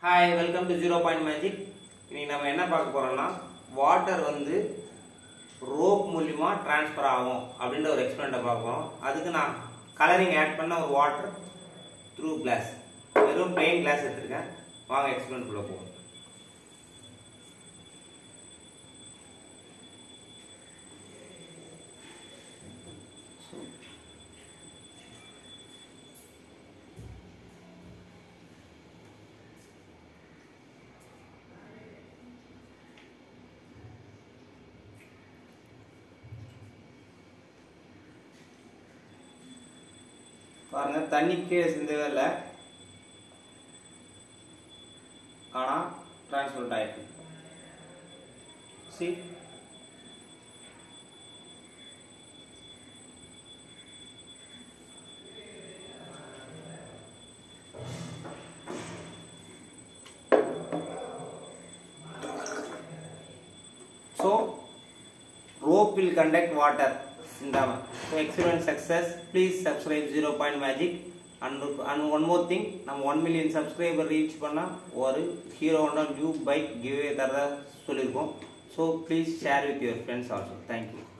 Hi welcome to zero point magic இன்னைக்கு நம்ம என்ன பார்க்க போறோம்னா வாட்டர் வந்து ரோப் மூலியமா டிரான்ஸ்ஃபர் ஆகும் அப்படின்ற ஒரு எக்ஸ்பெரிமெண்ட்டை பார்க்க போறோம் அதுக்கு நான் கலரிங் ஆட் பண்ண ஒரு வாட்டர் த்ரூ கிளாஸ் வெறும் பிளெயின் கிளாஸ் எடுத்திருக்கேன் வாங்க எக்ஸ்பெரிமெண்ட் குள்ள போவோம் பாருங்க தண்ணி கீழே சிந்தவே இல்லை ஆனா டிரான்ஸ்போர்ட் ஆயிருக்கு சி So, rope will conduct water. Sindama. So, experiment success. Please subscribe Zero Point Magic. And, and one more thing, நம்ம ஒன் மில்லியன் சப்ஸ்கிரைபர் ரீச் பண்ணால் ஒரு Hero Honda new bike giveaway தரதா சொல்லியிருக்கோம் so please share with your friends also thank you